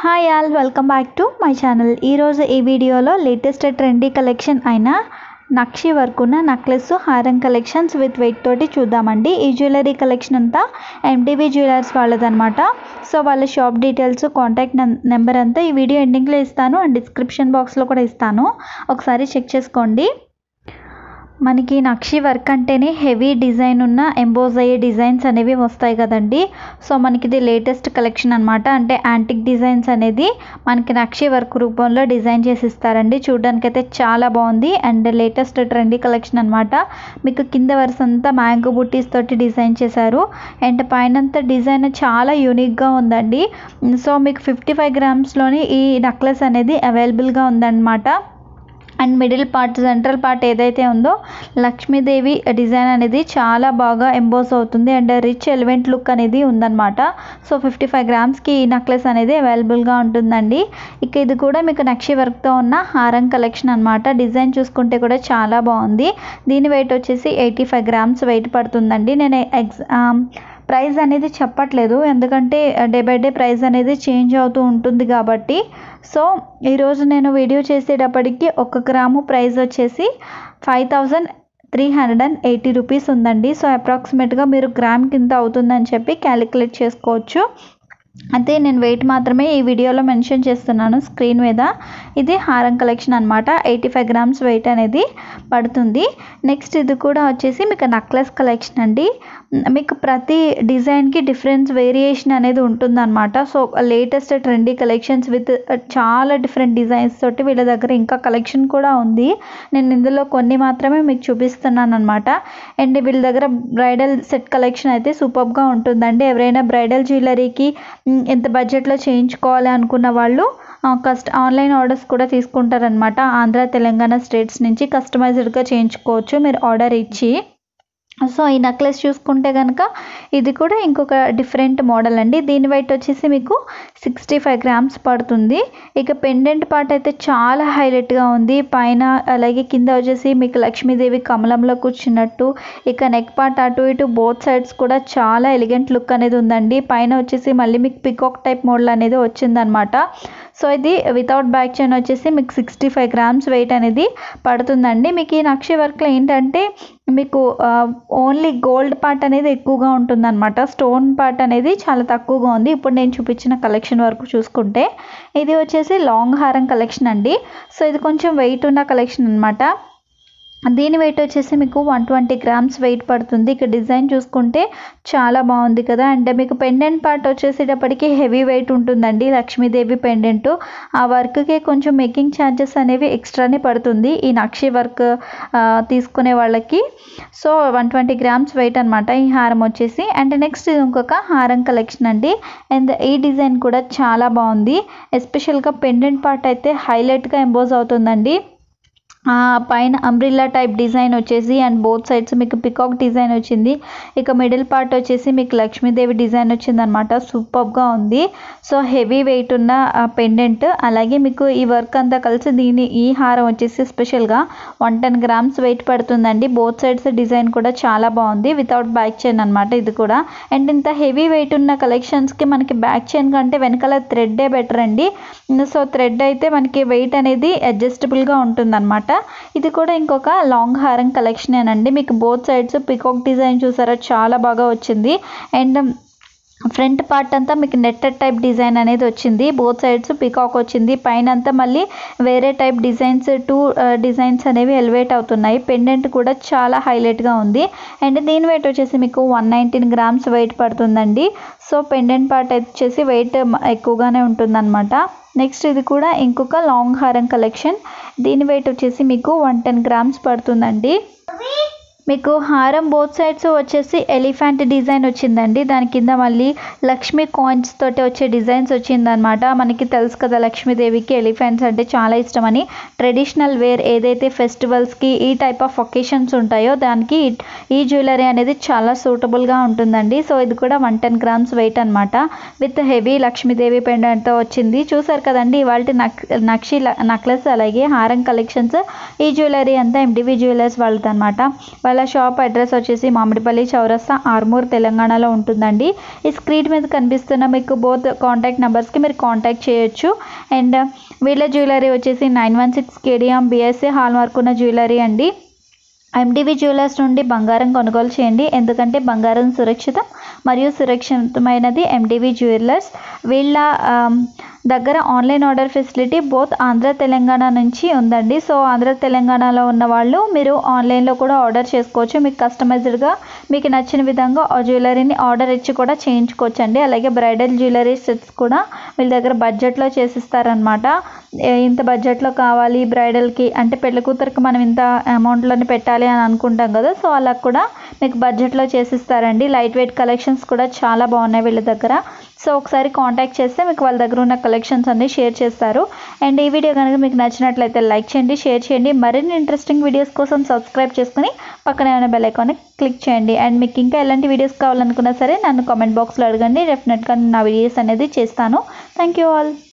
hi all welcome back to my channel ఈరోజు ఈ వీడియోలో లేటెస్ట్ ట్రెండీ కలెక్షన్ అయిన నక్షి వర్క్ ఉన్న నెక్లెస్ హారం కలెక్షన్స్ విత్ వెయిట్ తోటి చూద్దామండి ఈ జ్యువెలరీ కలెక్షన్ అంతా ఎంటీవీ జ్యువెలర్స్ వాళ్ళదనమాట సో వాళ్ళ షాప్ డీటెయిల్స్ కాంటాక్ట్ నెంబర్ అంతా ఈ వీడియో ఎండింగ్లో ఇస్తాను అండ్ డిస్క్రిప్షన్ బాక్స్లో కూడా ఇస్తాను ఒకసారి చెక్ చేసుకోండి మనకి నక్షి వర్క్ అంటేనే హెవీ డిజైన్ ఉన్న ఎంబోజ్ అయ్యే డిజైన్స్ అనేవి వస్తాయి కదండి సో మనకి ఇది లేటెస్ట్ కలెక్షన్ అనమాట అంటే యాంటిక్ డిజైన్స్ అనేది మనకి నక్షి వర్క్ రూపంలో డిజైన్ చేసి ఇస్తారండి చూడడానికి అయితే చాలా బాగుంది అండ్ లేటెస్ట్ ట్రెండీ కలెక్షన్ అనమాట మీకు కింద వరుస అంతా మ్యాంగో బుట్టీస్ తోటి డిజైన్ చేశారు అండ్ పైనంతా డిజైన్ చాలా యూనిక్గా ఉందండి సో మీకు ఫిఫ్టీ ఫైవ్ గ్రామ్స్లోని ఈ నెక్లెస్ అనేది అవైలబుల్గా ఉందన్నమాట and middle part central part ఏదైతే ఉందో లక్ష్మీదేవి డిజైన్ అనేది చాలా బాగా ఎంబోస్ అవుతుంది అండ్ రిచ్ ఎలివెంట్ లుక్ అనేది ఉందన్నమాట సో ఫిఫ్టీ ఫైవ్ గ్రామ్స్కి ఈ నెక్లెస్ అనేది అవైలబుల్గా ఉంటుందండి ఇక ఇది కూడా మీకు నక్షి వర్క్తో ఉన్న హారం కలెక్షన్ అనమాట డిజైన్ చూసుకుంటే కూడా చాలా బాగుంది దీని వెయిట్ వచ్చేసి ఎయిటీ ఫైవ్ గ్రామ్స్ వెయిట్ పడుతుందండి నేను ఎగ్జ్ ప్రైస్ అనేది చెప్పట్లేదు ఎందుకంటే డే బై డే ప్రైస్ అనేది చేంజ్ అవుతూ ఉంటుంది కాబట్టి సో ఈరోజు నేను వీడియో చేసేటప్పటికి ఒక గ్రాము ప్రైస్ వచ్చేసి five thousand three hundred and eighty rupees ఉందండి సో అప్రాక్సిమేట్గా మీరు గ్రామ్ కింద అవుతుందని చెప్పి క్యాలిక్యులేట్ చేసుకోవచ్చు అయితే నేను వెయిట్ మాత్రమే ఈ వీడియోలో మెన్షన్ చేస్తున్నాను స్క్రీన్ మీద ఇది హారం కలెక్షన్ అనమాట ఎయిటీ ఫైవ్ గ్రామ్స్ వెయిట్ అనేది పడుతుంది నెక్స్ట్ ఇది కూడా వచ్చేసి మీకు నెక్లెస్ కలెక్షన్ అండి మీకు ప్రతి డిజైన్కి డిఫరెన్స్ వేరియేషన్ అనేది ఉంటుందన్నమాట so latest trendy collections with చాలా డిఫరెంట్ డిజైన్స్ తోటి వీళ్ళ దగ్గర ఇంకా కలెక్షన్ కూడా ఉంది నేను ఇందులో కొన్ని మాత్రమే మీకు చూపిస్తున్నాను అనమాట అండ్ వీళ్ళ దగ్గర బ్రైడల్ సెట్ కలెక్షన్ అయితే సూపర్గా ఉంటుందండి ఎవరైనా బ్రైడల్ జ్యువెలరీకి ఎంత బడ్జెట్లో చేయించుకోవాలి అనుకున్న వాళ్ళు కస్ట్ ఆన్లైన్ ఆర్డర్స్ కూడా తీసుకుంటారనమాట ఆంధ్ర తెలంగాణ స్టేట్స్ నుంచి కస్టమైజ్డ్గా చేయించుకోవచ్చు మీరు ఆర్డర్ ఇచ్చి సో ఈ నెక్లెస్ చూసుకుంటే కనుక ఇది కూడా ఇంకొక డిఫరెంట్ మోడల్ అండి దీని వెయిట్ వచ్చేసి మీకు సిక్స్టీ ఫైవ్ గ్రామ్స్ పడుతుంది ఇక పెండెంట్ పార్ట్ అయితే చాలా హైలైట్గా ఉంది పైన అలాగే కింద వచ్చేసి మీకు లక్ష్మీదేవి కమలంలో కూర్చున్నట్టు ఇక నెక్ పార్ట్ అటు ఇటు బోత్ సైడ్స్ కూడా చాలా ఎలిగెంట్ లుక్ అనేది ఉందండి పైన వచ్చేసి మళ్ళీ మీకు పికాక్ టైప్ మోడల్ అనేది వచ్చిందనమాట సో ఇది వితౌట్ బ్యాక్ చైన్ వచ్చేసి మీకు సిక్స్టీ ఫైవ్ గ్రామ్స్ వెయిట్ అనేది పడుతుందండి మీకు ఈ నక్షి వర్క్లో ఏంటంటే మీకు ఓన్లీ గోల్డ్ పార్ట్ అనేది ఎక్కువగా ఉంటుందన్నమాట స్టోన్ పార్ట్ అనేది చాలా తక్కువగా ఉంది ఇప్పుడు నేను చూపించిన కలెక్షన్ వరకు చూసుకుంటే ఇది వచ్చేసి లాంగ్ హారం కలెక్షన్ అండి సో ఇది కొంచెం వెయిట్ ఉన్న కలెక్షన్ అనమాట దీని వెయిట్ వచ్చేసి మీకు వన్ ట్వంటీ గ్రామ్స్ వెయిట్ పడుతుంది ఇక డిజైన్ చూసుకుంటే చాలా బాగుంది కదా అండ్ మీకు పెండెంట్ పార్ట్ వచ్చేసేటప్పటికి హెవీ వెయిట్ ఉంటుందండి లక్ష్మీదేవి పెండెంట్ ఆ వర్క్కి కొంచెం మేకింగ్ ఛార్జెస్ అనేవి ఎక్స్ట్రానే పడుతుంది ఈ నక్షి వర్క్ తీసుకునే వాళ్ళకి so one twenty grams weight అనమాట ఈ హారం వచ్చేసి అండ్ నెక్స్ట్ ఇది ఇంకొక హారం కలెక్షన్ అండి అండ్ ఈ డిజైన్ కూడా చాలా బాగుంది ఎస్పెషల్గా పెండెంట్ పార్ట్ అయితే హైలైట్గా ఎంబోజ్ అవుతుందండి పైన అంబ్రిల్లా టైప్ డిజైన్ వచ్చేసి అండ్ బోత్ సైడ్స్ మీకు పికాక్ డిజైన్ వచ్చింది ఇక మిడిల్ పార్ట్ వచ్చేసి మీకు లక్ష్మీదేవి డిజైన్ వచ్చిందనమాట సూపర్గా ఉంది సో హెవీ వెయిట్ ఉన్న పెండెంట్ అలాగే మీకు ఈ వర్క్ అంతా కలిసి దీని ఈ హారం వచ్చేసి స్పెషల్గా వన్ టెన్ గ్రామ్స్ వెయిట్ పడుతుందండి బోత్ సైడ్స్ డిజైన్ కూడా చాలా బాగుంది వితౌట్ బ్యాక్ చైన్ అనమాట ఇది కూడా అండ్ ఇంత హెవీ వెయిట్ ఉన్న కలెక్షన్స్కి మనకి బ్యాక్ చైన్ కంటే వెనకాల థ్రెడ్డే బెటర్ అండి సో థ్రెడ్ అయితే మనకి వెయిట్ అనేది అడ్జస్టబుల్గా ఉంటుందన్నమాట ఇది కూడా ఇంకొక లాంగ్ హారం కలెక్షనేనండి మీకు బోత్ సైడ్స్ పికాక్ డిజైన్ చూసారా చాలా బాగా వచ్చింది అండ్ ఫ్రంట్ పార్ట్ అంతా మీకు నెట్టెడ్ టైప్ డిజైన్ అనేది వచ్చింది బోత్ సైడ్స్ పికాక్ వచ్చింది పైన అంతా మళ్ళీ వేరే టైప్ డిజైన్స్ టూ డిజైన్స్ అనేవి ఎలివేట్ అవుతున్నాయి పెండెంట్ కూడా చాలా హైలైట్గా ఉంది అండ్ దీని వెయిట్ వచ్చేసి మీకు వన్ నైన్టీన్ గ్రామ్స్ వెయిట్ పడుతుందండి సో పెండెంట్ పార్ట్ వచ్చేసి వెయిట్ ఎక్కువగానే ఉంటుందన్నమాట నెక్స్ట్ ఇది కూడా ఇంకొక లాంగ్ హారం కలెక్షన్ దీని వెయిట్ వచ్చేసి మీకు వన్ టెన్ గ్రామ్స్ పడుతుందండి మీకు హారం బోత్ సైడ్స్ వచ్చేసి ఎలిఫెంట్ డిజైన్ వచ్చిందండి దాని కింద మళ్ళీ లక్ష్మీ కాయిన్స్ తోటి వచ్చే డిజైన్స్ వచ్చిందనమాట మనకి తెలుసు కదా లక్ష్మీదేవికి ఎలిఫెంట్స్ అంటే చాలా ఇష్టమని ట్రెడిషనల్ వేర్ ఏదైతే ఫెస్టివల్స్కి ఈ టైప్ ఆఫ్ ఒకేషన్స్ ఉంటాయో దానికి ఈ జ్యువెలరీ అనేది చాలా సూటబుల్గా ఉంటుందండి సో ఇది కూడా వన్ టెన్ గ్రామ్స్ వెయిట్ అనమాట విత్ హెవీ లక్ష్మీదేవి పెండెంట్తో వచ్చింది చూసారు కదండి ఇవాళ నక్ నక్షి నెక్లెస్ అలాగే హారం కలెక్షన్స్ ఈ జ్యువెలరీ అంతా ఎండివి జ్యువెలర్స్ వాళ్ళది అనమాట వాళ్ళ వాళ్ళ షాప్ అడ్రస్ వచ్చేసి మామిడిపల్లి చౌరస్తా ఆర్మూర్ తెలంగాణలో ఉంటుందండి ఈ స్క్రీన్ మీద కనిపిస్తున్న మీకు బోత్ కాంటాక్ట్ నెంబర్స్కి మీరు కాంటాక్ట్ చేయొచ్చు అండ్ వీళ్ళ జ్యువెలరీ వచ్చేసి nine one six KDM BSC hallmark ఉన్న జ్యువెలరీ అండి ఎండివి జ్యువెలర్స్ నుండి బంగారం కొనుగోలు చేయండి ఎందుకంటే బంగారం సురక్షితం మరియు సురక్షితమైనది ఎండివి జ్యువెలర్స్ వీళ్ళ ఆమ్, దగ్గర online order facility both Andhra Telangana నుంచి ఉందండి సో ఆంధ్ర తెలంగాణలో ఉన్న వాళ్ళు మీరు ఆన్లైన్లో కూడా ఆర్డర్ చేసుకోవచ్చు మీకు కస్టమైజ్డ్గా మీకు నచ్చిన విధంగా ఆ జ్యువెలరీని ఆర్డర్ ఇచ్చి కూడా చేయించుకోవచ్చు అండి అలాగే బ్రైడల్ జ్యువెలరీ సెట్స్ కూడా వీళ్ళ దగ్గర బడ్జెట్లో చేసిస్తారనమాట ఏ- ఇంత బడ్జెట్లో కావాలి బ్రైడల్కి అంటే పెళ్లి కూతురికి మనం ఇంత అమౌంట్లోనే పెట్టాలి అని అనుకుంటాం కదా సో అలా కూడా మీకు బడ్జెట్లో చేసిస్తారండి లైట్ వెయిట్ కలెక్షన్స్ కూడా చాలా బాగున్నాయి వీళ్ళ దగ్గర సో ఒకసారి కాంటాక్ట్ చేస్తే మీకు వాళ్ళ దగ్గర ఉన్న కలెక్షన్స్ అన్ని షేర్ చేస్తారు అండ్ ఈ వీడియో కనుక మీకు నచ్చినట్లయితే లైక్ చేయండి షేర్ చేయండి మరిన్ని ఇంట్రెస్టింగ్ వీడియోస్ కోసం సబ్స్క్రైబ్ చేసుకుని పక్కనే ఉన్న బెల్ ఐకాన్ని క్లిక్ చేయండి అండ్ మీకు ఇంకా ఎలాంటి వీడియోస్ కావాలనుకున్నా సరే నన్ను కామెంట్ బాక్స్లో అడగండి డెఫినెట్గా నా వీడియోస్ అనేది చేస్తాను థ్యాంక్ యూ ఆల్